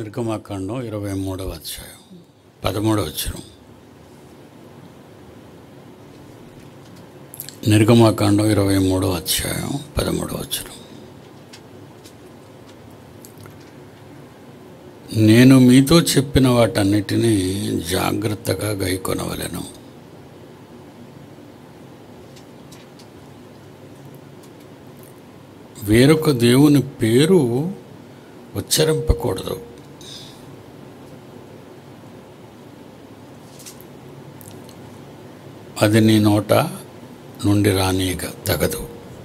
నిర్గమాకాండం ఇరవై మూడవ అధ్యాయం పదమూడవ వచ్చిన నిర్గమాకాండం ఇరవై మూడవ అధ్యాయం పదమూడవ వచ్చిన నేను మీతో చెప్పిన వాటన్నిటినీ జాగ్రత్తగా గైకొనవలెను వేరొక దేవుని పేరు ఉచ్చరింపకూడదు అది నీ నోట నుండి రానీయక తగదు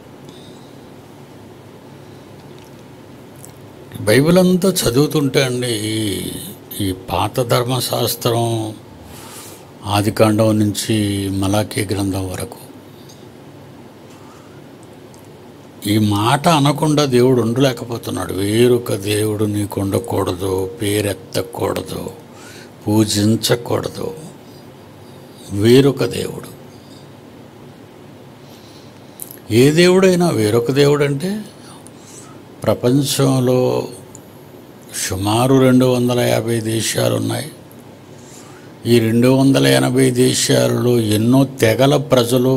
బైబిల్ అంతా చదువుతుంటే అండి ఈ- ఈ పాత ధర్మశాస్త్రం ఆదికాండం నుంచి మలాఖీ గ్రంథం వరకు ఈ మాట అనకుండా దేవుడు ఉండలేకపోతున్నాడు వేరొక దేవుడు నీకు ఉండకూడదు పేరెత్తకూడదు పూజించకూడదు వేరొక దేవుడు ఏ దేవుడైనా వేరొక దేవుడు అంటే ప్రపంచంలో సుమారు రెండు వందల యాభై దేశాలు ఉన్నాయి ఈ రెండు వందల ఎనభై దేశాలలో ఎన్నో తెగల ప్రజలు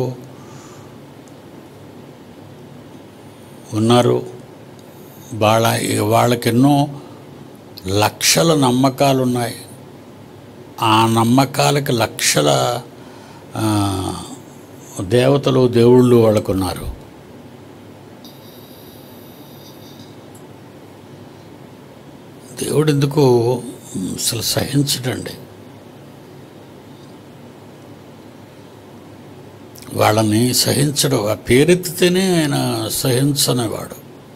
ఉన్నారు వాళ్ళ వాళ్ళకెన్నో లక్షల నమ్మకాలు ఉన్నాయి ఆ నమ్మకాలకి లక్షల ఆ, దేవతలు దేవుళ్ళు వాళ్ళకున్నారు దేవుడు ఎందుకు అసలు సహించడండి వాళ్ళని సహించడు ఆ పేరెత్తితేనే ఆయన సహించనేవాడు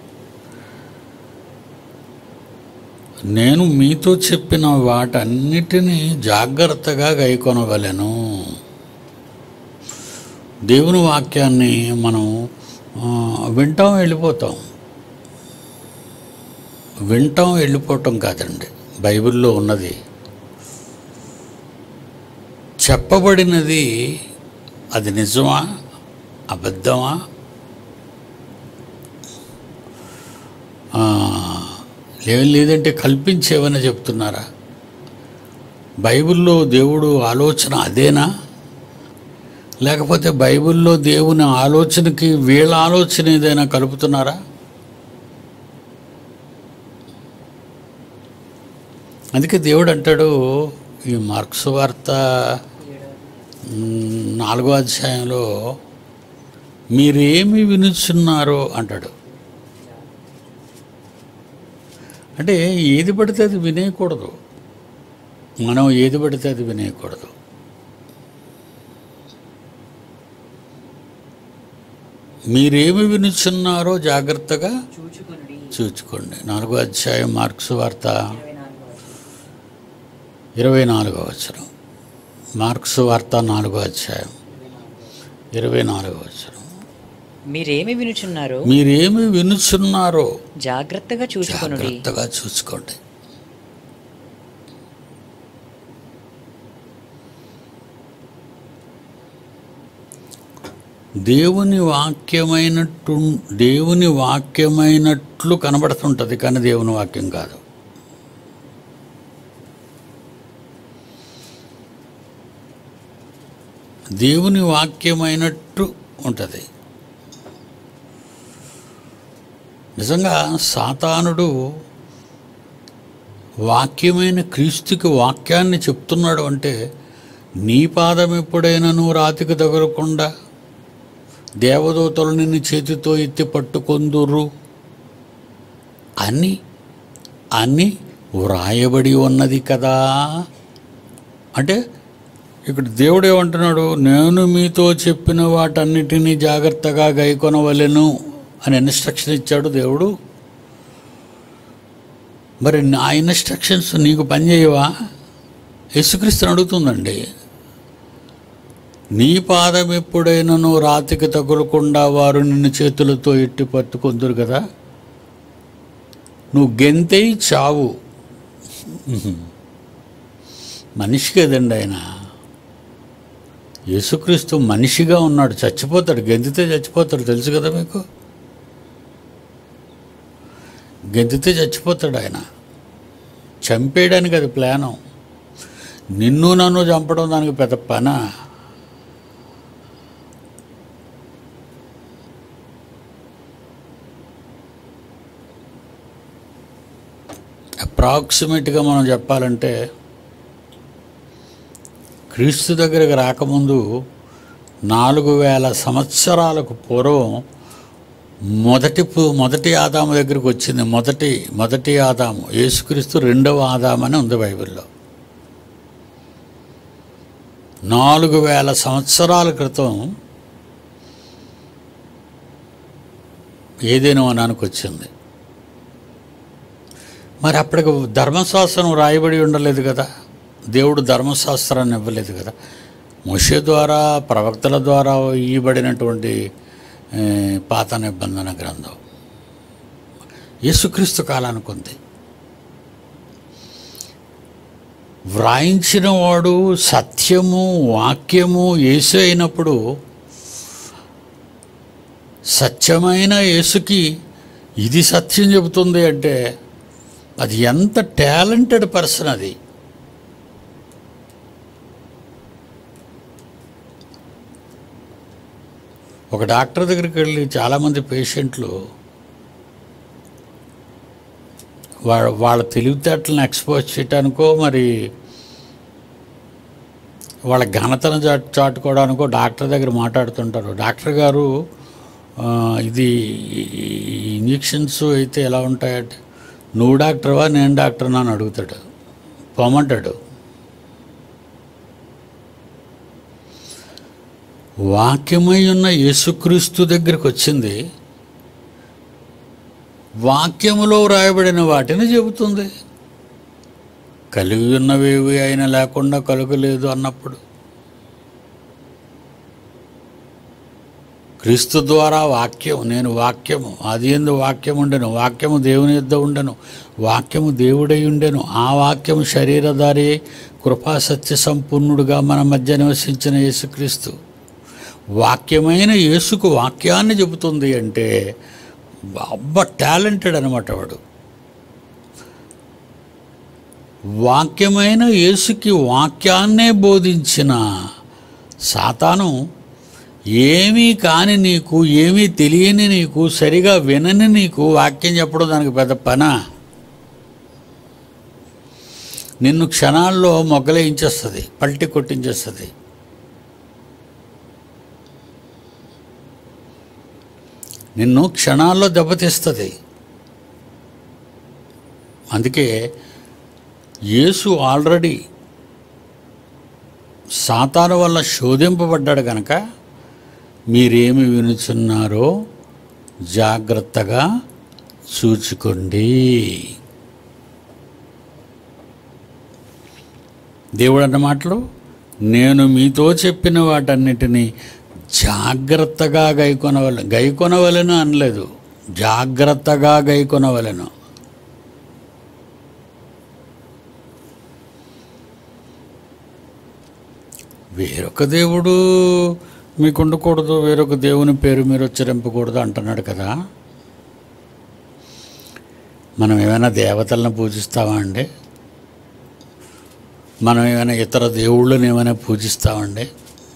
నేను మీతో చెప్పిన వాటన్నిటినీ జాగ్రత్తగా గైకొనవలెను దేవుని వాక్యాన్ని మనం ఆ, వింటాం వెళ్ళిపోతాం వింటాం వెళ్ళిపోవటం కాదండి బైబిల్లో ఉన్నది చెప్పబడినది అది నిజమా అబద్ధమా ఆ, లే- లేదంటే కల్పించేవని చెప్తున్నారా బైబిల్లో దేవుడు ఆలోచన అదేనా లేకపోతే బైబిల్లో దేవుని ఆలోచనకి వీళ్ళ ఆలోచన ఏదైనా కలుపుతున్నారా అందుకే దేవుడు అంటాడు ఈ మార్క్స్ వార్త మ్, నాలుగో అధ్యాయంలో మీరేమి వినుచున్నారో అంటాడు అంటే ఏది పడితే అది వినేయకూడదు మనం ఏది పడితే అది వినేయకూడదు మీరేమి వినుచున్నారో జాగ్రత్తగా చూచుకొనుడి చూచుకోండి నాలుగో అధ్యాయం మార్క్స్ వార్త ఇరవై నాలుగవ వచనం. ఇరవై నాలుగో వచనం మార్క్స్ వార్త నాలుగో అధ్యాయం ఇరవై నాలుగవ వచనం. ఇరవై నాలుగో వచనం మీరేమి వినుచున్నారో మీరేమి వినుచున్నారో జాగ్రత్తగా చూచుకొనుడి జాగ్రత్తగా చూసుకోండి దేవుని వాక్యమైనట్టు దేవుని వాక్యమైనట్లు కనబడుతుంటుంది కానీ దేవుని వాక్యం కాదు దేవుని వాక్యమైనట్టు ఉంటుంది నిజంగా సాతానుడు వాక్యమైన క్రీస్తుకి వాక్యాన్ని చెప్తున్నాడు అంటే నీ పాదం ఎప్పుడైనా నువ్వు రాతికి తగలకుండా దేవదూతలు నిన్ను చేతితో ఎత్తి పట్టుకొందురు అని అని వ్రాయబడి ఉన్నది కదా అంటే ఇక్కడ దేవుడు ఏమంటున్నాడు నేను మీతో చెప్పిన వాటన్నిటినీ జాగ్రత్తగా గైకొనవలెను అని ఇన్స్ట్రక్షన్ ఇచ్చాడు దేవుడు మరి నా ఇన్స్ట్రక్షన్స్ నీకు పనిచేయవా యేసుక్రీస్తుని అడుగుతుందండి నీ పాదం ఎప్పుడైనాను రాతికి తగులకుండా వారు నిన్ను చేతులతో ఎట్టి పట్టుకుందరు కదా నువ్వు గెంతై చావు మనిషి కదండి ఆయన యేసుక్రీస్తు మనిషిగా ఉన్నాడు చచ్చిపోతాడు గెంతితే చచ్చిపోతాడు తెలుసు కదా మీకు గెంతితే చచ్చిపోతాడు ఆయన చంపేయడానికి అది ప్లాను నిన్ను నన్ను చంపడం దానికి పెద్ద పన అప్రాక్సిమేట్గా మనం చెప్పాలంటే క్రీస్తు దగ్గరికి రాకముందు నాలుగు వేల సంవత్సరాలకు పూర్వం మొదటి పు- మొదటి ఆదాము దగ్గరికి వచ్చింది మొదటి మొదటి ఆదాము యేసుక్రీస్తు రెండవ ఆదాము అని ఉంది బైబిల్లో నాలుగు వేల సంవత్సరాల క్రితం ఏదేనో వనానికి వచ్చింది మరి అప్పటికి ధర్మశాస్త్రం రాయబడి ఉండలేదు కదా దేవుడు ధర్మశాస్త్రాన్ని ఇవ్వలేదు కదా మోషే ద్వారా ప్రవక్తల ద్వారా ఇవ్వబడినటువంటి ఏ, పాత నిబంధన గ్రంథం యేసుక్రీస్తు కాలానికి ఉంది వ్రాయించిన వాడు సత్యము వాక్యము యేసు అయినప్పుడు సత్యమైన యేసుకి ఇది సత్యం చెబుతుంది అంటే అది ఎంత టాలెంటెడ్ పర్సన్ అది ఒక డాక్టర్ దగ్గరికి వెళ్ళి చాలామంది పేషెంట్లు వాళ్ళ వాళ్ళ తెలివితేటలను ఎక్స్పోజ్ చేయటానికో మరి వాళ్ళ ఘనతను చాటు చాటుకోవడానికో డాక్టర్ దగ్గర మాట్లాడుతుంటారు డాక్టర్ గారు ఆ, ఇది ఈ ఇంజెక్షన్స్ అయితే ఎలా ఉంటాయంటే నువ్వు డాక్టర్వా నేను డాక్టర్నా అని అడుగుతాడు పొమ్మంటాడు వాక్యమై ఉన్న యేసుక్రీస్తు దగ్గరికి వచ్చింది వాక్యములో వ్రాయబడిన వాటిని చెబుతుంది కలిగి ఉన్నవేవి అయినా లేకుండా కలుగలేదు అన్నప్పుడు క్రీస్తు ద్వారా వాక్యం నేను వాక్యము అది ఎందు వాక్యం ఉండెను వాక్యము దేవుని యొద్ద ఉండెను వాక్యము దేవుడై ఉండెను ఆ వాక్యము శరీరధారి కృపా సత్య సంపూర్ణుడుగా మన మధ్య నివసించిన యేసుక్రీస్తు వాక్యమైన యేసుకు వాక్యాన్ని చెబుతుంది అంటే అబ్బ టాలెంటెడ్ అనమాట వాడు వాక్యమైన యేసుకి వాక్యాన్నే బోధించిన సాతాను ఏమీ కాని నీకు ఏమీ తెలియని నీకు సరిగా వినని నీకు వాక్యం చెప్పడం దానికి పెద్ద పన నిన్ను క్షణాల్లో మొగ్గలేయించేస్తుంది పల్టి కొట్టించేస్తుంది నిన్ను క్షణాల్లో దెబ్బతీస్తుంది అందుకే యేసు ఆల్రెడీ సాతాను వల్ల శోధింపబడ్డాడు కనుక మీరేమి వినుచున్నారో జాగ్రత్తగా చూచుకోండి దేవుడు అన్న మాటలు నేను మీతో చెప్పిన వాటన్నిటినీ జాగ్రత్తగా గైకొనవల గైకొనవలను అనలేదు జాగ్రత్తగా గైకొనవలను వేరొక దేవుడు మీకు ఉండకూడదు వేరొక దేవుని పేరు మీరు ఉచ్చరింపకూడదు అంటున్నాడు కదా మనం ఏమైనా దేవతలను పూజిస్తామా అండి మనం ఏమైనా ఇతర దేవుళ్ళని ఏమైనా పూజిస్తామండి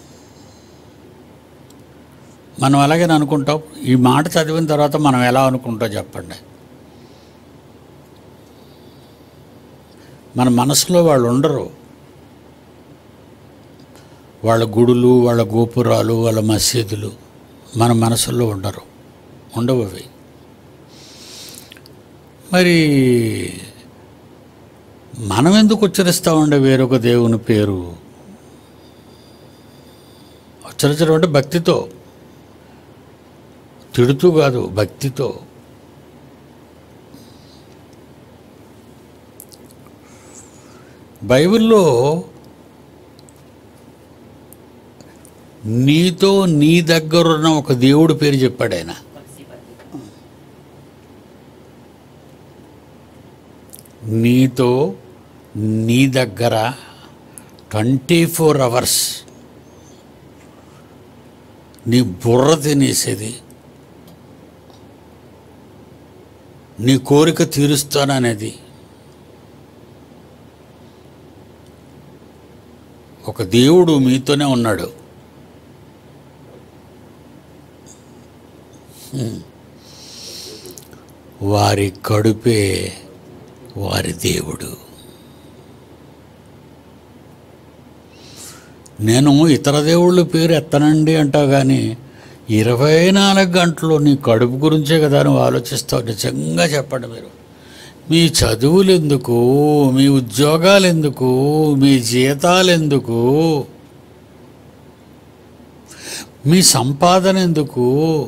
మనం అలాగే అనుకుంటాం ఈ మాట చదివిన తర్వాత మనం ఎలా అనుకుంటాం చెప్పండి మన మనసులో వాళ్ళు ఉండరు వాళ్ళ గుడులు వాళ్ళ గోపురాలు వాళ్ళ మసీదులు మన మనసుల్లో ఉండరు ఉండవు అవి మరి మనం ఎందుకు ఉచ్చరిస్తామండి వేరొక దేవుని పేరు ఉచ్చరించడం అంటే భక్తితో తిడుతూ కాదు భక్తితో బైబిల్లో నీతో నీ దగ్గరున్న ఒక దేవుడి పేరు చెప్పాడు ఆయన నీతో నీ దగ్గర ట్వంటీ ఫోర్ అవర్స్ నీ బుర్ర తినేసేది నీ కోరిక తీరుస్తాననేది ఒక దేవుడు మీతోనే ఉన్నాడు హ్మ్. వారి కడుపే వారి దేవుడు నేను ఇతర దేవుళ్ళ పేరు ఎత్తనండి అంటావు కానీ ఇరవై నాలుగు గంటలు నీ కడుపు గురించే కదా నువ్వు ఆలోచిస్తావు నిజంగా చెప్పండి మీరు మీ చదువులు ఎందుకు మీ ఉద్యోగాలు ఎందుకు మీ జీతాలు ఎందుకు మీ సంపాదన ఎందుకు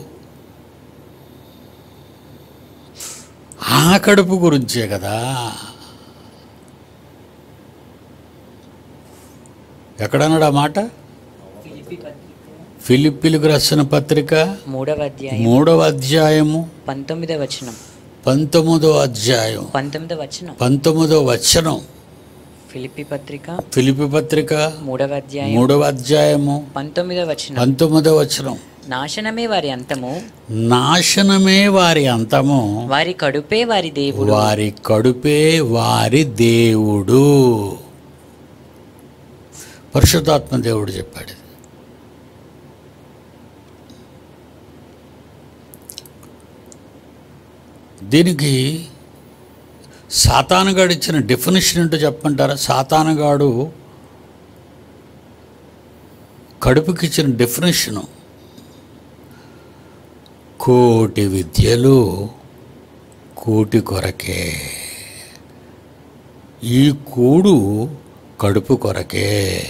ఆ కడుపు గురించే కదా ఎక్కడన్నాడు ఆ మాట ఫిలిప్పిలకు రాసిన పత్రిక మూడవ అధ్యాయం మూడవ అధ్యాయము పంతొమ్మిదవ వచనం పంతొమ్మిదో అధ్యాయం పంతొమ్మిదవ వచనం పంతొమ్మిదో వచనం ఫిలిప్పి పత్రిక ఫిలిపి పత్రిక మూడవ అధ్యాయం మూడవ అధ్యాయము పంతొమ్మిదవ వచనం పంతొమ్మిదో వచనం నాశనమే వారి అంతము నాశనమే వారి అంతము వారి కడుపే వారి దేవుడు వారి కడుపే వారి దేవుడు పరిశుద్ధాత్మ దేవుడు చెప్పాడు ఇది. దీనికి సాతానుగాడు ఇచ్చిన డెఫినేషన్ ఏంటో చెప్పమంటారా సాతానుగాడు కడుపుకి ఇచ్చిన డెఫినేషను కోటి విద్యలు కూటి కొరకే ఈ కూడు కడుపు కొరకే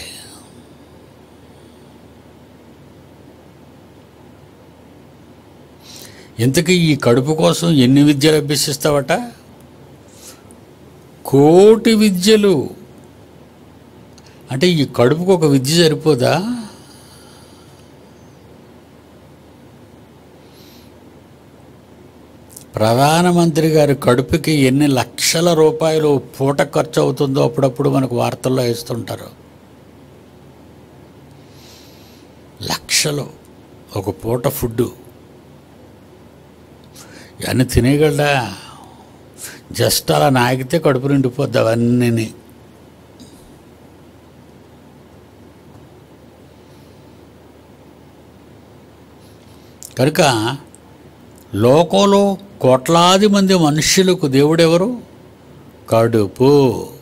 ఇంతకీ ఈ కడుపు కోసం ఎన్ని విద్యలు అభ్యసిస్తావట కోటి విద్యలు అంటే ఈ కడుపుకు ఒక విద్య సరిపోదా ప్రధానమంత్రి గారి కడుపుకి ఎన్ని లక్షల రూపాయలు పూట ఖర్చు అవుతుందో అప్పుడప్పుడు మనకు వార్తల్లో వేస్తుంటారు లక్షలు ఒక పూట ఫుడ్డు ఇవన్నీ తినేయగలడా జస్ట్ అలా నాగితే కడుపు నిండిపోద్ది అవన్నీ కనుక లోకంలో కోట్లాది మంది మనుష్యులకు దేవుడెవరు కడుపు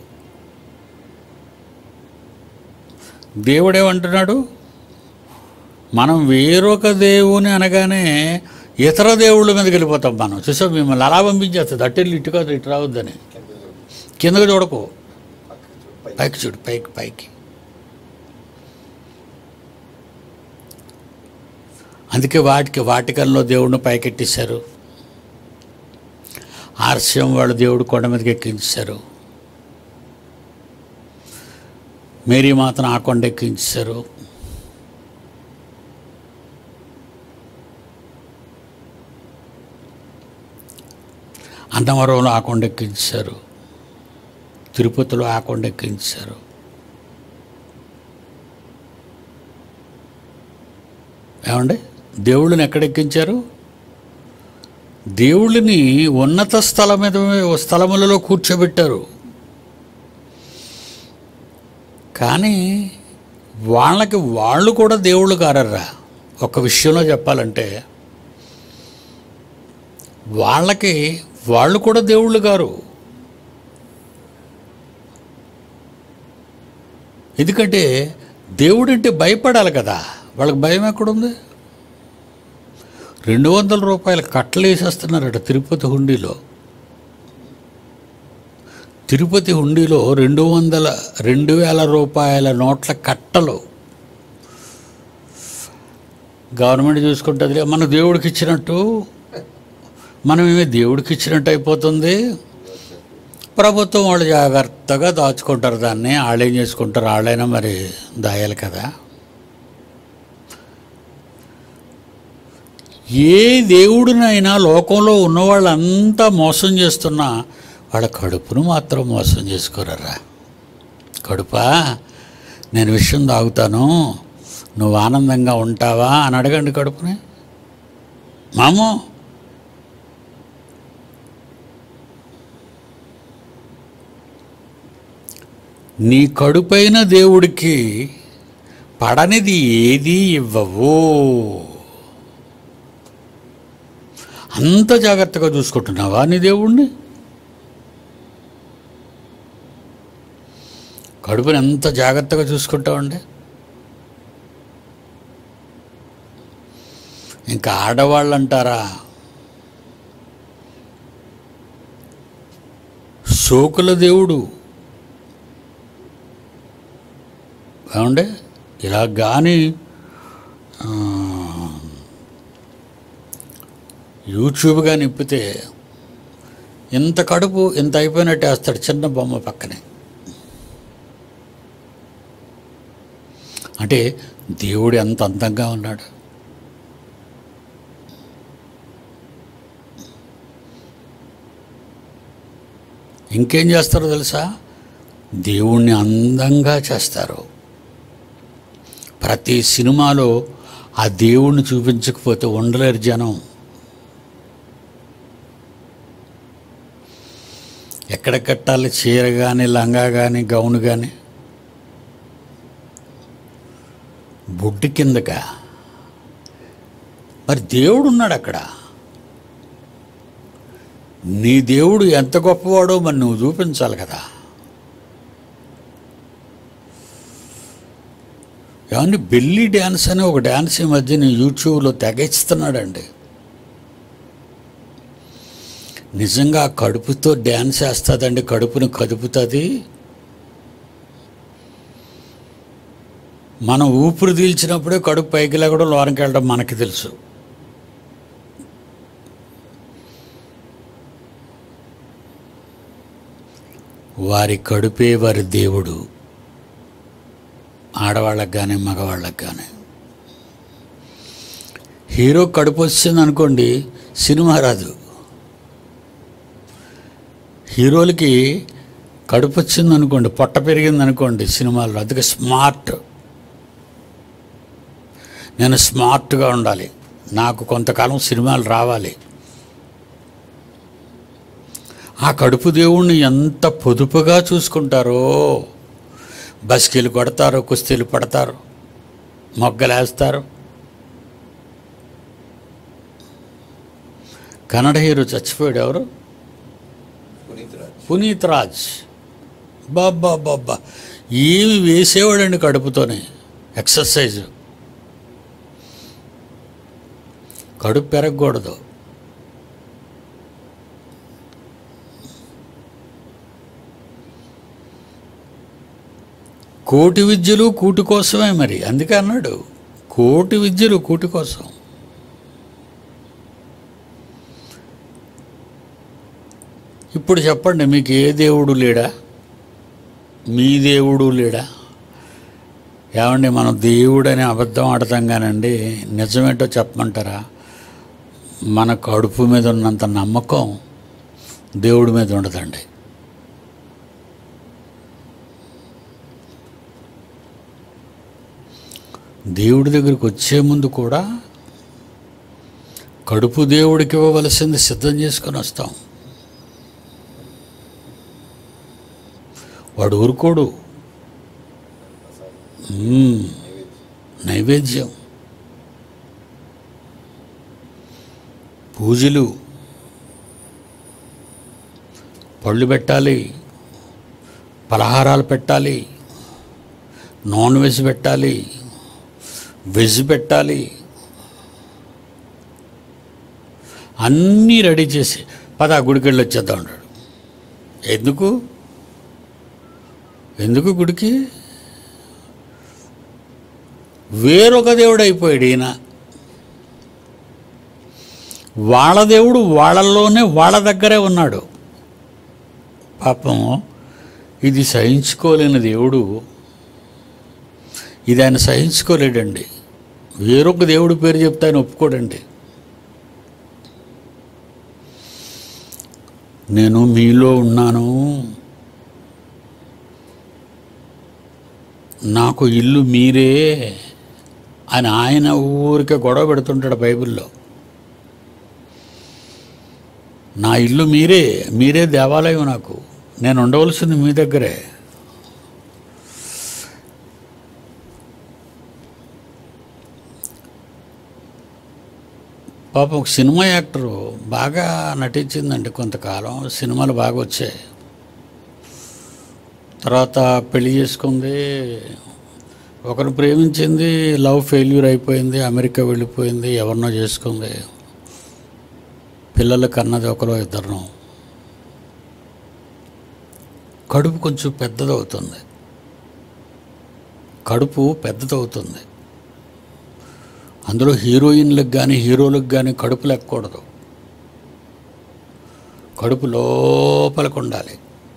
దేవుడేమంటున్నాడు మనం వేరొక దేవుని అనగానే ఇతర దేవుళ్ళ మీదకి వెళ్ళిపోతాం మనం చూసా మిమ్మల్ని అలా పంపించేస్తుంది అట్టెళ్ళి ఇటు కాదు ఇటు రావద్దని కిందకి చూడకు పైకి చూడు పైకి పైకి అందుకే వాటికి వాటికల్లో దేవుడిని పైకెట్టేశారు ఆర్స్యం వాళ్ళు దేవుడు కొండ మీదకి ఎక్కించారు మేరీ మాతను ఆ కొండ ఎక్కించారు అన్నవరంలో ఆ కొండ ఎక్కించారు తిరుపతిలో ఆ కొండ ఎక్కించారు ఏమండి దేవుళ్ళని ఎక్కడ ఎక్కించారు దేవుళ్ళని ఉన్నత స్థలం మీద స్థలములలో కూర్చోబెట్టారు కానీ వాళ్ళకి వాళ్ళు కూడా దేవుళ్ళు కారర్రా ఒక విషయంలో చెప్పాలంటే వాళ్ళకి వాళ్ళు కూడా దేవుళ్ళు గారు ఎందుకంటే దేవుడంటే భయపడాలి కదా వాళ్ళకి భయం ఎక్కడుంది రెండు వందల రూపాయల కట్టలు వేసేస్తున్నారట తిరుపతి హుండీలో తిరుపతి హుండీలో రెండు వందల రెండు వేల రూపాయల నోట్ల కట్టలు గవర్నమెంట్ చూసుకుంటుంది మన దేవుడికి ఇచ్చినట్టు మనమేమి దేవుడికి ఇచ్చినట్టు అయిపోతుంది ప్రభుత్వం వాళ్ళు జాగ్రత్తగా దాచుకుంటారు దాన్ని వాళ్ళేం చేసుకుంటారు వాళ్ళైనా మరి దాయాలి కదా ఏ దేవుడినైనా లోకంలో ఉన్న వాళ్ళంతా మోసం చేస్తున్నా వాళ్ళ కడుపును మాత్రం మోసం చేసుకోరరా కడుపా నేను విషయం తాగుతాను నువ్వు ఆనందంగా ఉంటావా అని అడగండి కడుపుని మామూ నీ కడుపైన దేవుడికి పడనిది ఏది ఇవ్వవు అంత జాగ్రత్తగా చూసుకుంటున్నావా నీ దేవుణ్ణి కడుపుని ఎంత జాగ్రత్తగా చూసుకుంటావండి ఇంకా ఆడవాళ్ళు అంటారా సోకుల దేవుడు ఏమండే ఇలా కానీ ఆ, యూట్యూబ్ కానీ ఇప్పితే ఇంత కడుపు ఇంత అయిపోయినట్టు వేస్తాడు చిన్న బొమ్మ పక్కనే అంటే దేవుడు ఎంత అందంగా ఉన్నాడు ఇంకేం చేస్తారో తెలుసా దేవుణ్ణి అందంగా చేస్తారు ప్రతి సినిమాలో ఆ దేవుణ్ణి చూపించకపోతే ఉండలేరు జనం ఎక్కడ కట్టాలి చీర కానీ లంగా కానీ గౌను కానీ బొడ్డు కిందగా మరి దేవుడు ఉన్నాడు అక్కడ నీ దేవుడు ఎంత గొప్పవాడో మరి నువ్వు చూపించాలి కదా ఏమండి బెల్లి డ్యాన్స్ అని ఒక డ్యాన్స్ ఈ మధ్య నేను యూట్యూబ్లో తెగయిస్తున్నాడండి నిజంగా ఆ కడుపుతో డ్యాన్స్ వేస్తుందండి కడుపును కదుపుతుంది మనం ఊపిరి పీల్చినప్పుడే కడుపు పైకి లేకుండా లోనికి వెళ్ళడం మనకి తెలుసు వారి కడుపే వారి దేవుడు ఆడవాళ్ళకి కానీ మగవాళ్ళకి కానీ హీరో కడుపు వచ్చింది అనుకోండి సినిమా రాదు హీరోలకి కడుపు వచ్చింది అనుకోండి పొట్ట పెరిగింది అనుకోండి సినిమాల్లో అందుకే స్మార్ట్ నేను స్మార్ట్గా ఉండాలి నాకు కొంతకాలం సినిమాలు రావాలి ఆ కడుపు దేవుణ్ణి ఎంత పొదుపుగా చూసుకుంటారో బస్కీలు కొడతారు కుస్తీలు పడతారు మొగ్గలేస్తారు కన్నడ హీరో చచ్చిపోయాడు ఎవరు పునీత్ రాజ్ పునీత్ రాజ్ బాబ్బా బాబ్బా ఏమి వేసేవాడండి కడుపుతోనే ఎక్సర్సైజ్ కడుపు పెరగకూడదు కోటి విద్యలు కూటి కోసమే మరి అందుకే అన్నాడు కోటి విద్యలు కూటి కోసం ఇప్పుడు చెప్పండి మీకు ఏ దేవుడు లేడా మీ దేవుడు లేడా ఏమండి మనం దేవుడని అబద్ధం ఆడతాం కానండి నిజమేంటో చెప్పమంటారా మన కడుపు మీద ఉన్నంత నమ్మకం దేవుడి మీద ఉండదండి దేవుడి దగ్గరికి వచ్చే ముందు కూడా కడుపు దేవుడికి ఇవ్వవలసింది సిద్ధం చేసుకొని వస్తాం వాడు ఊరుకోడు మ్మ్. నైవేద్యం పూజలు పళ్ళు పెట్టాలి పలహారాలు పెట్టాలి నాన్ వెజ్ పెట్టాలి వెజ్ పెట్టాలి అన్నీ రెడీ చేసి పద ఆ గుడికి వెళ్ళి వచ్చేద్దాం అన్నాడు ఎందుకు ఎందుకు గుడికి వేరొక దేవుడు అయిపోయాడు ఈయన వాళ్ళ దేవుడు వాళ్ళల్లోనే వాళ్ళ దగ్గరే ఉన్నాడు పాపం ఇది సహించుకోలేని దేవుడు ఇది ఆయన సహించుకోలేడండి వేరొక దేవుడి పేరు చెప్తే ఆయన ఒప్పుకోడండి నేను మీలో ఉన్నాను నాకు ఇల్లు మీరే అని ఆయన ఊరికే గొడవ పెడుతుంటాడు బైబిల్లో నా ఇల్లు మీరే మీరే దేవాలయం నాకు నేను ఉండవలసింది మీ దగ్గరే పాపం ఒక సినిమా యాక్టరు బాగా నటించిందండి కొంతకాలం సినిమాలు బాగా వచ్చాయి తర్వాత పెళ్లి చేసుకుంది ఒకరు ప్రేమించింది లవ్ ఫెయిల్యూర్ అయిపోయింది అమెరికా వెళ్ళిపోయింది ఎవరినో చేసుకుంది పిల్లలు కన్నది ఒకరో ఇద్దరు కడుపు కొంచెం పెద్దదవుతుంది కడుపు పెద్దదవుతుంది అందులో హీరోయిన్లకు కానీ హీరోలకు కానీ కడుపు లేకూడదు కడుపు లోపలికి ఉండాలి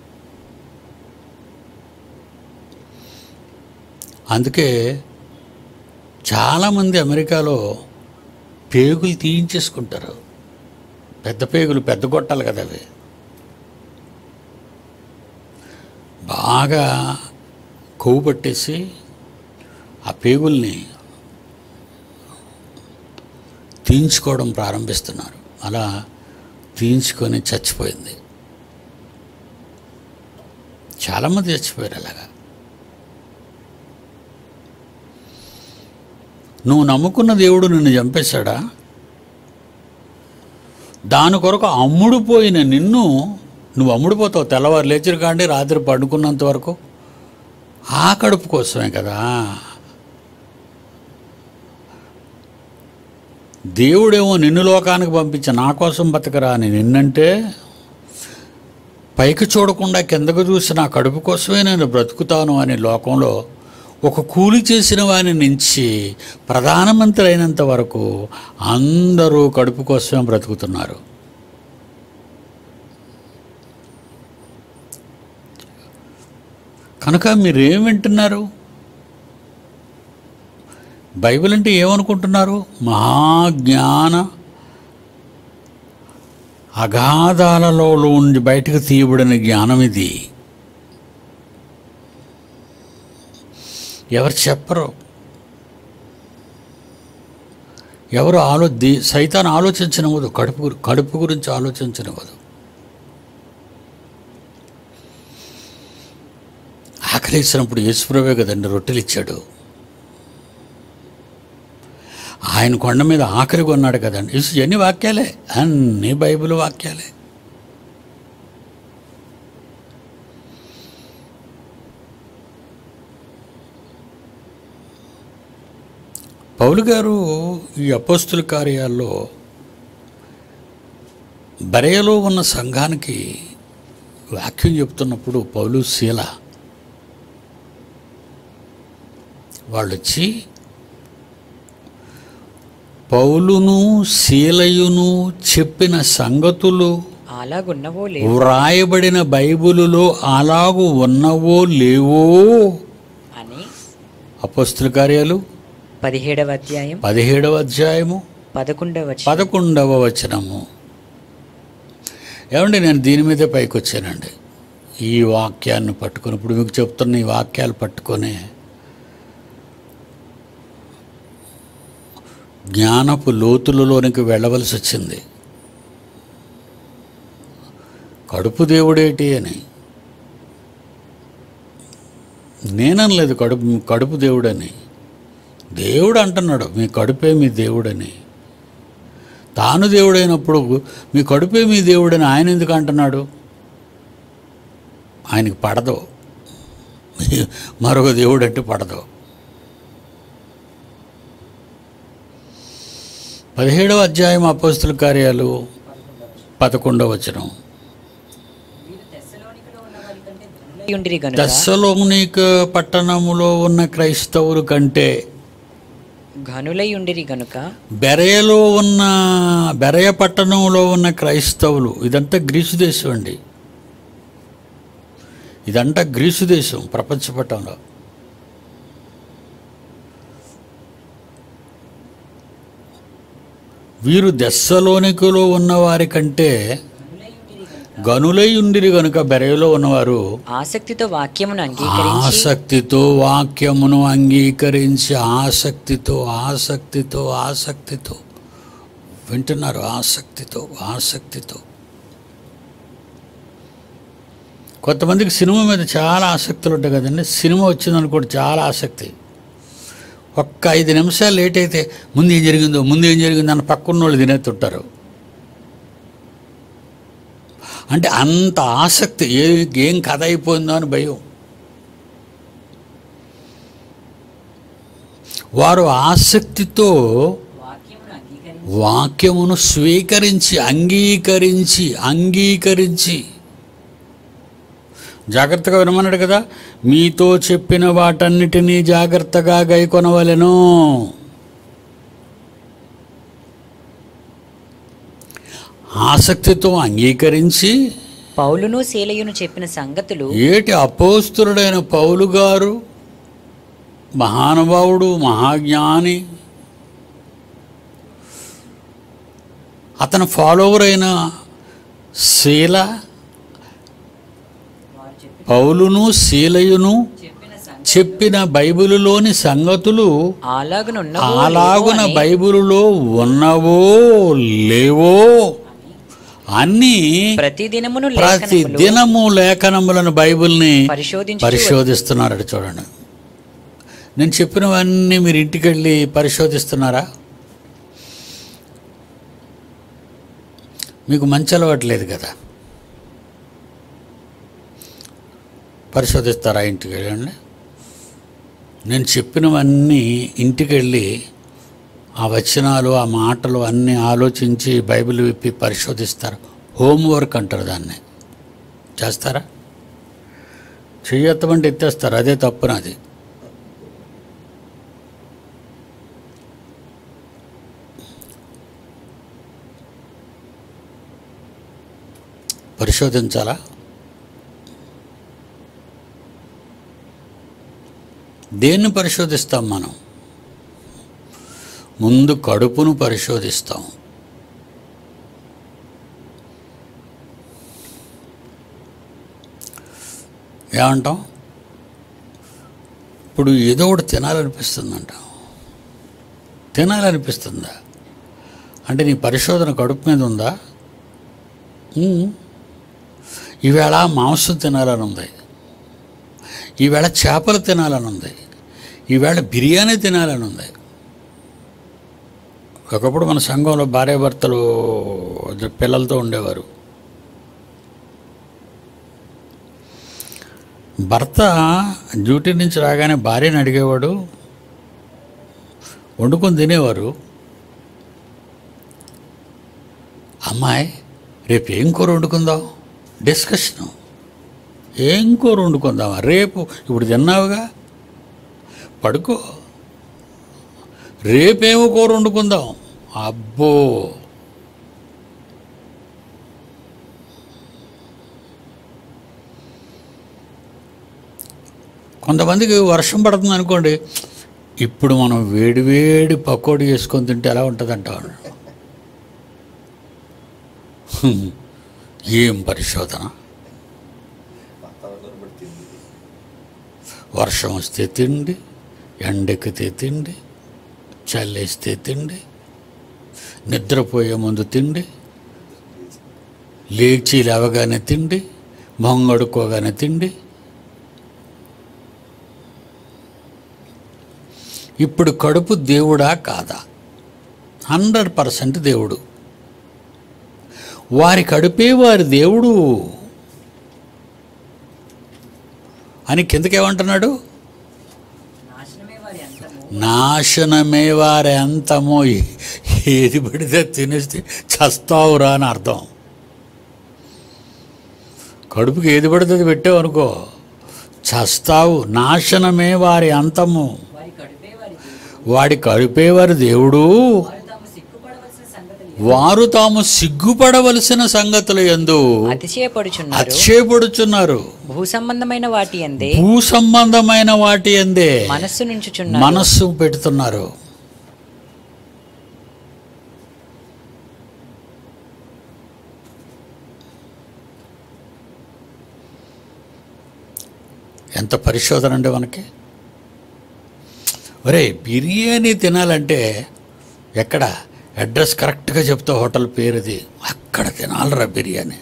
అందుకే చాలామంది అమెరికాలో పేగులు తీయించేసుకుంటారు పెద్ద పేగులు పెద్ద గొట్టాలి కదా అవి బాగా కొవ్వు పట్టేసి ఆ పేగుల్ని తీయించుకోవడం ప్రారంభిస్తున్నారు అలా తీయించుకొని చచ్చిపోయింది చాలామంది చచ్చిపోయారు అలాగా నువ్వు నమ్ముకున్న దేవుడు నిన్ను చంపేశాడా దాని కొరకు అమ్ముడుపోయిన నిన్ను నువ్వు అమ్ముడుపోతావు తెల్లవారు లేచిరు కాండి రాత్రి పడుకున్నంత వరకు ఆ కడుపు కోసమే కదా దేవుడేమో నిన్ను లోకానికి పంపించి నా కోసం బతకరా అని నిన్నంటే పైకి చూడకుండా కిందకు చూసి నా కడుపు కోసమే నేను బ్రతుకుతాను అనే లోకంలో ఒక కూలి చేసిన వాని నుంచి ప్రధానమంత్రి అయినంత వరకు అందరూ కడుపు కోసమే బ్రతుకుతున్నారు కనుక మీరేం వింటున్నారు బైబిల్ అంటే ఏమనుకుంటున్నారు మహాజ్ఞాన అగాధాలలో నుండి బయటకు తీయబడిన జ్ఞానం ఇది ఎవరు చెప్పరు ఎవరు ఆలో దే సైతాన్ని ఆలోచించనివ్వదు కడుపు గురి- కడుపు గురించి ఆలోచించనివ్వదు ఆకలిసినప్పుడు యేసుప్రభే కదండి రొట్టెలు ఇచ్చాడు ఆయన కొండ మీద ఆఖరి కొన్నాడు కదండి ఇసు ఎన్ని వాక్యాలే అన్ని బైబిల్ వాక్యాలే పౌలు గారు ఈ అపోస్తుల కార్యాల్లో బరేలో ఉన్న సంఘానికి వాక్యం చెప్తున్నప్పుడు పౌలు శీల వాళ్ళు వచ్చి పౌలును శీలయును చెప్పిన సంగతులు అలాగున్నవో లేవు వ్రాయబడిన బైబిలులో అలాగు ఉన్నవో లేవో అని అపోస్తుల కార్యాలు పదిహేడవ అధ్యాయం పదిహేడవ అధ్యాయము పదకొండవ వచనం. పదకొండవ వచనము ఏమండి నేను దీని మీదే పైకి వచ్చానండి ఈ వాక్యాన్ని పట్టుకొని ఇప్పుడు మీకు చెప్తున్న ఈ వాక్యాలు పట్టుకొని జ్ఞానపు లోతులలోనికి వెళ్ళవలసి వచ్చింది కడుపు దేవుడేటి అని నేననలేదు కడుపు కడుపు దేవుడని దేవుడు అంటున్నాడు మీ కడుపే మీ దేవుడని తాను దేవుడైనప్పుడు మీ కడుపే మీ దేవుడని ఆయన ఎందుకు అంటున్నాడు ఆయనకి పడదు మరొక దేవుడు అంటే పడదు పదిహేడవ అధ్యాయం అపోస్తుల కార్యాలు పదకొండవ వచనం ఉండిరి గనుక దశలోనిక పట్టణములో ఉన్న క్రైస్తవుల కంటే ఘనులై ఉండిరి గనుక బెరయలో ఉన్న బెరయ పట్టణంలో ఉన్న క్రైస్తవులు ఇదంతా గ్రీసు దేశం అండి ఇదంతా గ్రీసు దేశం ప్రపంచ పట్టణంలో వీరు దెస్సలోనికలో ఉన్న వారి కంటే గనులై ఉండిరి గనుక బెరయలో ఉన్నవారు ఆసక్తితో వాక్యమును అంగీకరించి ఆసక్తితో వాక్యమును అంగీకరించి ఆసక్తితో ఆసక్తితో ఆసక్తితో వింటున్నారు ఆసక్తితో ఆసక్తితో కొంతమందికి సినిమా మీద చాలా ఆసక్తులు ఉంటాయి కదండి సినిమా వచ్చిందనుకోండి చాలా ఆసక్తి ఒక్క ఐదు నిమిషాలు లేట్ అయితే ముందు ఏం జరిగిందో ముందు ఏం జరిగిందో అని పక్కన్న వాళ్ళు తినేస్తుంటారు అంటే అంత ఆసక్తి ఏ ఏం కథ అయిపోయిందో అని భయం వారు ఆసక్తితో వాక్యమును స్వీకరించి అంగీకరించి అంగీకరించి జాగ్రత్తగా వినమన్నాడు కదా మీతో చెప్పిన వాటన్నిటినీ జాగ్రత్తగా గైకొనవలెను ఆసక్తితో అంగీకరించి పౌలును శీలయును చెప్పిన సంగతులు ఏటి అపోస్తుడైన పౌలు గారు మహానుభావుడు మహాజ్ఞాని అతను ఫాలోవర్ అయిన శీల పౌలును శీలయును చెప్పిన బైబిలులోని సంగతులు అలాగునున్న అలాగున బైబిలులో ఉన్నవో లేవో అన్నీ ప్రతి దినమును ప్రతి లేఖనములు దినము లేఖనములను బైబిల్ని పరిశోధించు పరిశోధిస్తున్నారట చూడండి నేను చెప్పినవన్నీ మీరు ఇంటికి వెళ్ళి పరిశోధిస్తున్నారా మీకు మంచి అలవాటు లేదు కదా పరిశోధిస్తారా ఇంటికి వెళ్ళండి నేను చెప్పినవన్నీ ఇంటికి వెళ్ళి ఆ వచనాలు ఆ మాటలు అన్నీ ఆలోచించి బైబిల్ విప్పి పరిశోధిస్తారు హోంవర్క్ అంటారు దాన్ని చేస్తారా చెయ్యొత్తమంటే ఎత్తేస్తారు అదే తప్పు నాది పరిశోధించాలా దేన్ని పరిశోధిస్తాం మనం ముందు కడుపును పరిశోధిస్తాం ఏమంటాం ఇప్పుడు ఏదో ఒకటి తినాలనిపిస్తుందంట తినాలనిపిస్తుందా అంటే నీ పరిశోధన కడుపు మీద ఉందా ఉమ్. ఈవేళ మాంసం తినాలని ఉంది ఈవేళ చేపలు తినాలని ఉంది ఈవేళ బిర్యానీ తినాలని ఉంది ఒకప్పుడు మన సంఘంలో భార్యాభర్తలు పిల్లలతో ఉండేవారు భర్త డ్యూటీ నుంచి రాగానే భార్యని అడిగేవాడు వండుకొని తినేవారు అమ్మాయి రేపు ఏం కూర వండుకుందాం డిస్కషను ఏం కూర వండుకుందామా రేపు ఇప్పుడు తిన్నావుగా పడుకో రేపేమో కూర వండుకుందాం అబ్బో కొంతమందికి వర్షం పడుతుంది అనుకోండి ఇప్పుడు మనం వేడి వేడి పకోడీ వేసుకొని తింటే ఎలా ఉంటుందంట హ్మ్. ఏం పరిశోధన వాతావరణం బట్టి తిండి వర్షం వస్తే తిండి ఎండెక్కితే తిండి చల్లేస్తే తిండి నిద్రపోయే ముందు తిండి లేచి లేవగానే తిండి మొంగడుకోగానే తిండి ఇప్పుడు కడుపు దేవుడా కాదా హండ్రెడ్ పర్సెంట్ దేవుడు వారి కడుపే వారి దేవుడు అని కిందకేమంటున్నాడు నాశనమే వారి అంతమో ఏది పడితే తినేస్తే చస్తావురా అని అర్థం కడుపుకి ఏది పడితే అది పెట్టావు అనుకో చస్తావు నాశనమే వారి అంతము వాడి కడుపే వారి దేవుడు వారు తాము సిగ్గుపడవలసిన సంగతులు ఎందు అతిశయపడుచున్నారు అక్షేపడుచున్నారు భూ సంబంధమైన వాటి అందే భూ సంబంధమైన వాటి అందే మనస్సు నుంచుచున్నారు మనస్సు పెడుతున్నారు ఎంత పరిశోధన అండి మనకి ఒరే బిర్యానీ తినాలంటే ఎక్కడ అడ్రస్ కరెక్ట్గా చెప్తా హోటల్ పేరుది అక్కడ తినాలరా బిర్యానీ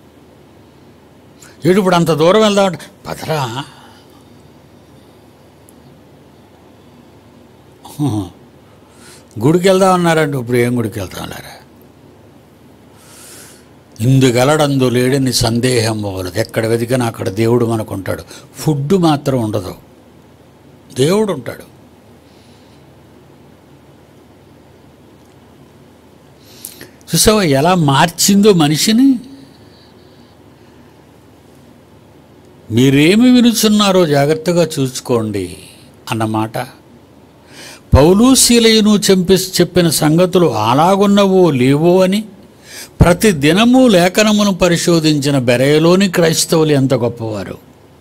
వీడు ఇప్పుడు అంత దూరం వెళ్దాం పదరా గుడికి వెళ్దాం అన్నారంటే ఇప్పుడు ఏం గుడికి వెళ్తాం లేరా ఇందుగలడందు లేడని సందేహం పోలేదు ఎక్కడ వెతికినా అక్కడ దేవుడు మనకు ఉంటాడు ఫుడ్ మాత్రం ఉండదు దేవుడు ఉంటాడు చూసావా ఎలా మార్చిందో మనిషిని మీరేమి వినుచున్నారో జాగ్రత్తగా చూసుకోండి అన్నమాట పౌలు శీలయును చంపి చెప్పిన సంగతులు అలాగున్నవో లేవో అని ప్రతి దినము లేఖనమును పరిశోధించిన బెరయలోని క్రైస్తవులు ఎంత గొప్పవారు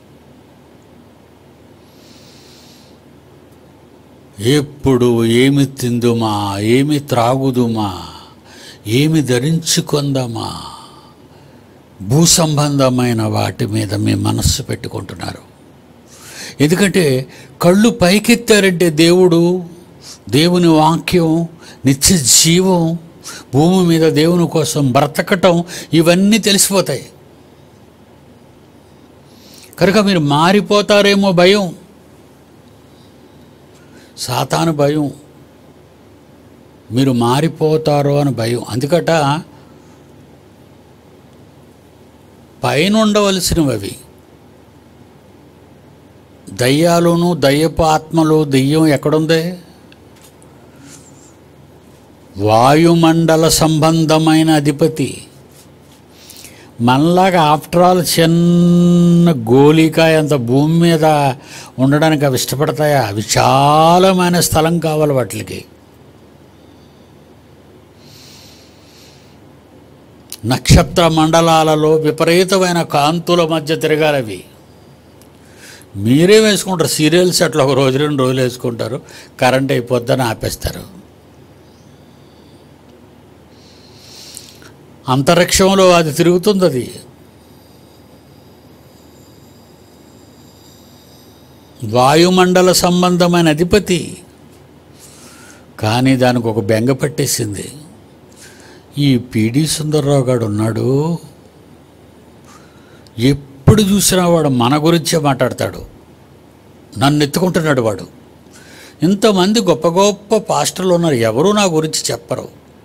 ఎప్పుడు ఏమి తిందుమా ఏమి త్రాగుదుమా ఏమి ధరించుకొందమా భూ సంబంధమైన వాటి మీద మీ మనస్సు పెట్టుకుంటున్నారు ఎందుకంటే కళ్ళు పైకెత్తారంటే దేవుడు దేవుని వాక్యం నిత్య జీవం భూమి మీద దేవుని కోసం బ్రతకటం ఇవన్నీ తెలిసిపోతాయి కనుక మీరు మారిపోతారేమో భయం సాతాను భయం మీరు మారిపోతారో అని భయం అందుకట పైన ఉండవలసినవి అవి దయ్యాలును దయ్యపు ఆత్మలు దెయ్యం ఎక్కడుంది వాయుమండల సంబంధమైన అధిపతి మనలాగా ఆఫ్టర్ ఆల్ చిన్న గోలికాయ అంత భూమి మీద ఉండడానికి అవి ఇష్టపడతాయా విశాలమైన స్థలం కావాలి వాటికి నక్షత్ర మండలాలలో విపరీతమైన కాంతుల మధ్య తిరగాలి అవి మీరే వేసుకుంటారు సీరియల్స్ అట్లా ఒక రోజు రెండు రోజులు వేసుకుంటారు కరెంట్ అయిపోద్దని ఆపేస్తారు అంతరిక్షంలో అది తిరుగుతుంది అది వాయుమండల సంబంధమైన అధిపతి కానీ దానికి ఒక బెంగ పట్టేసింది ఈ పిడి సుందర్రావు గారు ఉన్నాడు ఎప్పుడు చూసినా వాడు మన గురించే మాట్లాడతాడు నన్ను ఎత్తుకుంటున్నాడు వాడు ఇంతమంది గొప్ప గొప్ప పాస్టర్లు ఉన్నారు ఎవరు నా గురించి చెప్పరు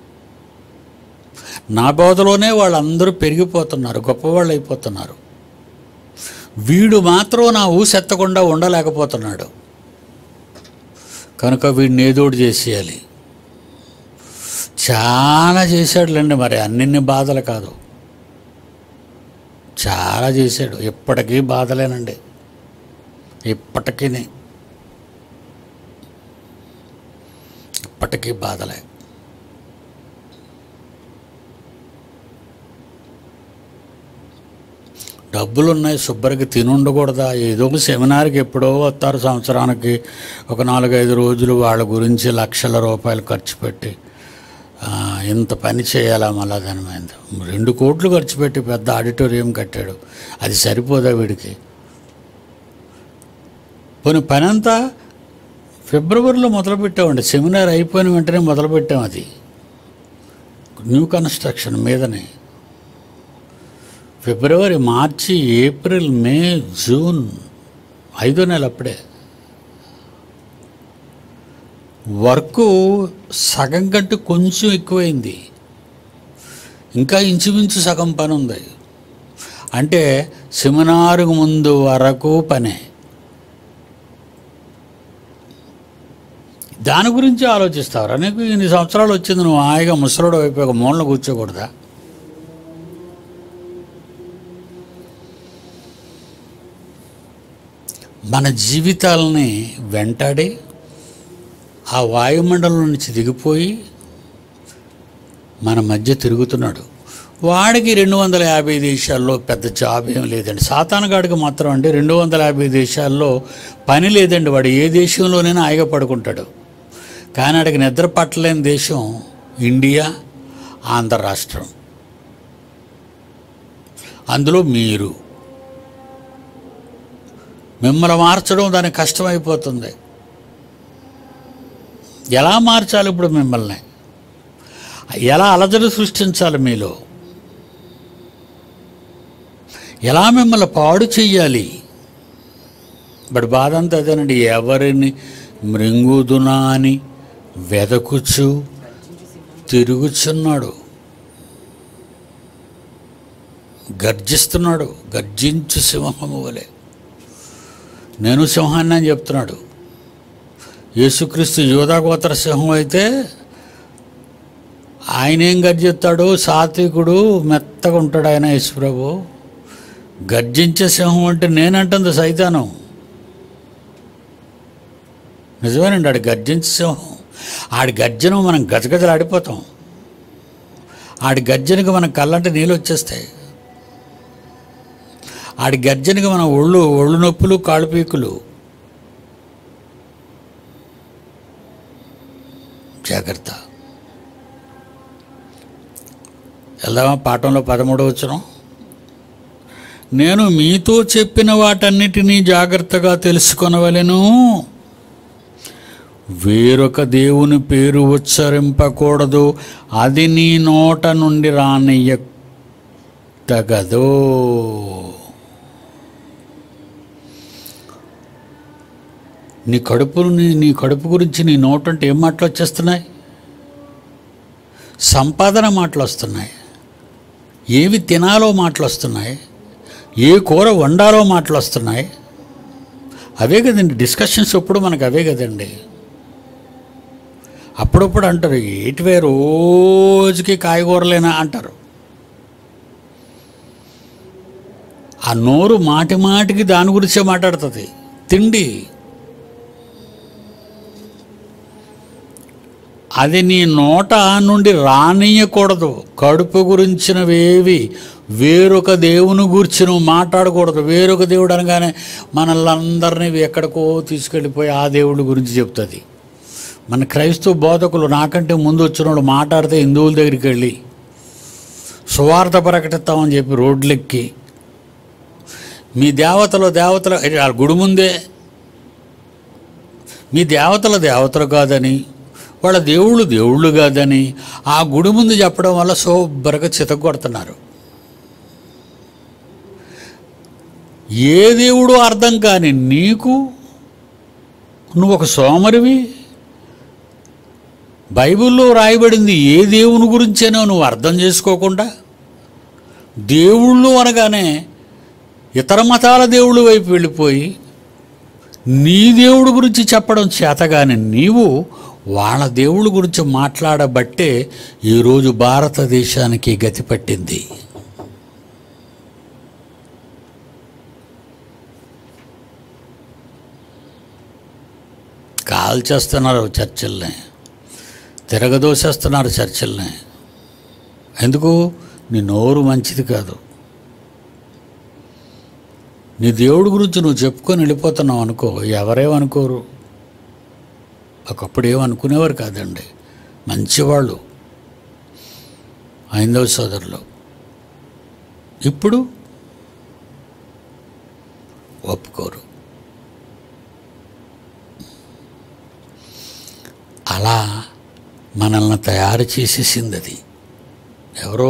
నా బోధలోనే వాళ్ళందరూ పెరిగిపోతున్నారు గొప్పవాళ్ళు అయిపోతున్నారు వీడు మాత్రం నా ఊసెత్తకుండా ఉండలేకపోతున్నాడు కనుక వీడిని ఏదోటి చేసేయాలి చాలా చేశాడులేండి మరి అన్నిన్ని బాధలు కాదు చాలా చేశాడు ఇప్పటికీ బాధలేనండి ఇప్పటికీ ఇప్పటికీ బాధలే డబ్బులు ఉన్నాయి శుభ్రకి తిని ఉండకూడదా ఏదో ఒక సెమినార్కి ఎప్పుడో వస్తారు సంవత్సరానికి ఒక నాలుగైదు రోజులు వాళ్ళ గురించి లక్షల రూపాయలు ఖర్చు పెట్టి ఆ, ఇంత పని చేయాలా మళ్ళా దాని మీద రెండు కోట్లు ఖర్చు పెట్టి పెద్ద ఆడిటోరియం కట్టాడు అది సరిపోదా వీడికి పోనీ పని అంతా ఫిబ్రవరిలో మొదలుపెట్టామండి సెమినార్ అయిపోయిన వెంటనే మొదలుపెట్టాం అది న్యూ కన్స్ట్రక్షన్ మీదనే ఫిబ్రవరి మార్చి ఏప్రిల్ మే జూన్ ఐదో నెల అప్పుడే వర్క్ సగం కంటే కొంచెం ఎక్కువైంది ఇంకా ఇంచుమించు సగం పని ఉంది అంటే సెమినారుకు ముందు వరకు పనే దాని గురించి ఆలోచిస్తావురా నీకు ఇన్ని సంవత్సరాలు వచ్చింది నువ్వు హాయిగా ముసలోడు అయిపోయి ఒక మూలన కూర్చోకూడదా మన జీవితాలని వెంటాడి ఆ వాయుమండలం నుంచి దిగిపోయి మన మధ్య తిరుగుతున్నాడు వాడికి రెండు వందల యాభై దేశాల్లో పెద్ద జాబ్ ఏం లేదండి సాతానగాడికి మాత్రం అంటే రెండు వందల యాభై దేశాల్లో పని లేదండి వాడు ఏ దేశంలోనైనా హాయిగా పడుకుంటాడు కానీ ఆడికి నిద్ర పట్టలేని దేశం ఇండియా ఆంధ్ర రాష్ట్రం అందులో మీరు మిమ్మల్ని మార్చడం దానికి కష్టమైపోతుంది ఎలా మార్చాలి ఇప్పుడు మిమ్మల్ని ఎలా అలజడి సృష్టించాలి మీలో ఎలా మిమ్మల్ని పాడు చెయ్యాలి బట్ బాధ అంతా అదేనండి ఎవరిని మృంగుదునా అని వెదకుచు తిరుగుచున్నాడు గర్జిస్తున్నాడు గర్జించు సింహము వలె నేను సింహాన్ని అని చెప్తున్నాడు యేసుక్రీస్తు యోధాగోత్ర సింహం అయితే ఆయన ఏం గర్జిస్తాడు సాత్వికుడు మెత్తగా ఉంటాడు ఆయన యేసుప్రభు గర్జించే సింహం అంటే నేనంటుంది సైతానం నిజమేనండి ఆడి గర్జించే సింహం ఆడి గర్జనం మనం గజగజలాడిపోతాం ఆడి గర్జనకి మన కళ్ళంటే నీళ్ళు వచ్చేస్తాయి ఆడి గర్జనకి మన ఒళ్ళు ఒళ్ళు నొప్పులు కాళ్ళు పీకులు జాగ్రత్త వెళ్దామా పాఠంలో పదమూడవ వచ్చిన నేను మీతో చెప్పిన వాటన్నిటినీ జాగ్రత్తగా తెలుసుకొనవలెను వేరొక దేవుని పేరు ఉచ్చరింపకూడదు అది నీ నోట నుండి రానియ్య తగదు నీ కడుపును నీ- నీ కడుపు గురించి నీ నోటు అంటే ఏం మాటలు వచ్చేస్తున్నాయి సంపాదన మాటలు వస్తున్నాయి ఏవి తినాలో మాటలు వస్తున్నాయి ఏ కూర వండాలో మాటలు వస్తున్నాయి అవే కదండి డిస్కషన్స్ ఎప్పుడు మనకు అవే కదండి అప్పుడప్పుడు అంటారు ఏటివే రోజుకి కాయగూరలేనా అంటారు ఆ నోరు మాటి మాటికి దాని గురించే మాట్లాడుతుంది తిండి అది నీ నోట నుండి రానియకూడదు కడుపు గురించినవేవి వేరొక దేవుని గురించి నువ్వు మాట్లాడకూడదు వేరొక దేవుడు అనగానే మనల్ని ఎక్కడికో తీసుకెళ్ళిపోయి ఆ దేవుడి గురించి చెప్తుంది మన క్రైస్తవ బోధకులు నాకంటే ముందు వచ్చిన వాళ్ళు మాట్లాడితే హిందువుల దగ్గరికి వెళ్ళి సువార్త ప్రకటిస్తామని చెప్పి రోడ్లెక్కి మీ దేవతలు దేవతలు ఏ, ఆ గుడి ముందే మీ దేవతల దేవతలు కాదని వాళ్ళ దేవుళ్ళు దేవుళ్ళు కాదని ఆ గుడి ముందు చెప్పడం వల్ల శుభ్రంగా చితగొడుతున్నారు ఏ దేవుడు అర్థం కాని నీకు నువ్వు ఒక సోమరివి బైబిల్లో రాయబడింది ఏ దేవుని గురించేనో నువ్వు అర్థం చేసుకోకుండా దేవుళ్ళు అనగానే ఇతర మతాల దేవుళ్ళ వైపు వెళ్ళిపోయి నీ దేవుడి గురించి చెప్పడం చేతగాని నీవు వాళ్ళ దేవుడి గురించి మాట్లాడబట్టే ఈరోజు భారతదేశానికి గతి పట్టింది కాల్చేస్తున్నారు చర్చిల్ని తిరగదోసేస్తున్నారు చర్చిల్ని ఎందుకు నీ నోరు మంచిది కాదు నీ దేవుడి గురించి నువ్వు చెప్పుకొని వెళ్ళిపోతున్నావు అనుకో ఎవరేమనుకోరు ఒకప్పుడు ఏమనుకునేవారు కాదండి మంచివాళ్ళు ఐందవ సోదరులు ఇప్పుడు ఒప్పుకోరు అలా మనల్ని తయారు చేసేసింది అది ఎవరో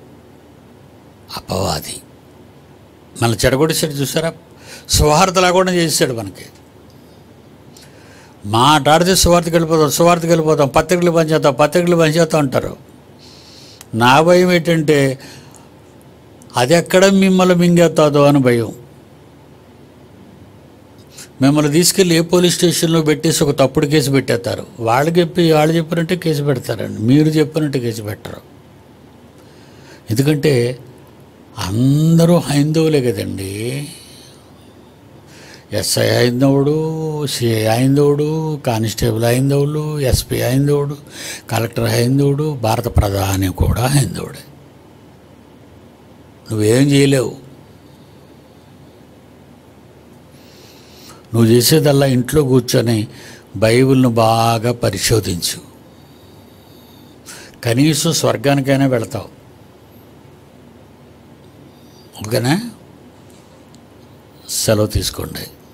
అపవాది మన చెడగొట్టేసాడు చూసారా సువార్త లేకుండా చేసాడు మనకి మాట్లాడితే సువార్తకి వెళ్ళిపోతాం సువార్తకి వెళ్ళిపోతాం పత్రికలు పనిచేస్తాం పత్రికలు పనిచేస్తాం అంటారు నా భయం ఏంటంటే అది ఎక్కడ మిమ్మల్ని మింగేస్తుందో అని భయం మిమ్మల్ని తీసుకెళ్ళి ఏ పోలీస్ స్టేషన్లో పెట్టేసి ఒక తప్పుడు కేసు పెట్టేస్తారు వాళ్ళు చెప్పి వాళ్ళు చెప్పినట్టే కేసు పెడతారండి మీరు చెప్పినట్టు కేసు పెట్టరు ఎందుకంటే అందరూ హైందవులే కదండి ఎస్ఐ హైందవుడు సిఐ హైందవుడు కానిస్టేబుల్ హైందవులు ఎస్పీ హైందవుడు కలెక్టర్ హైందవుడు భారత ప్రధాని కూడా హైందవుడే నువ్వేం చేయలేవు నువ్వు చేసేదల్లా ఇంట్లో కూర్చొని బైబిల్ను బాగా పరిశోధించు కనీసం స్వర్గానికైనా వెళతావు ఓకేనా సెలవు తీసుకోండి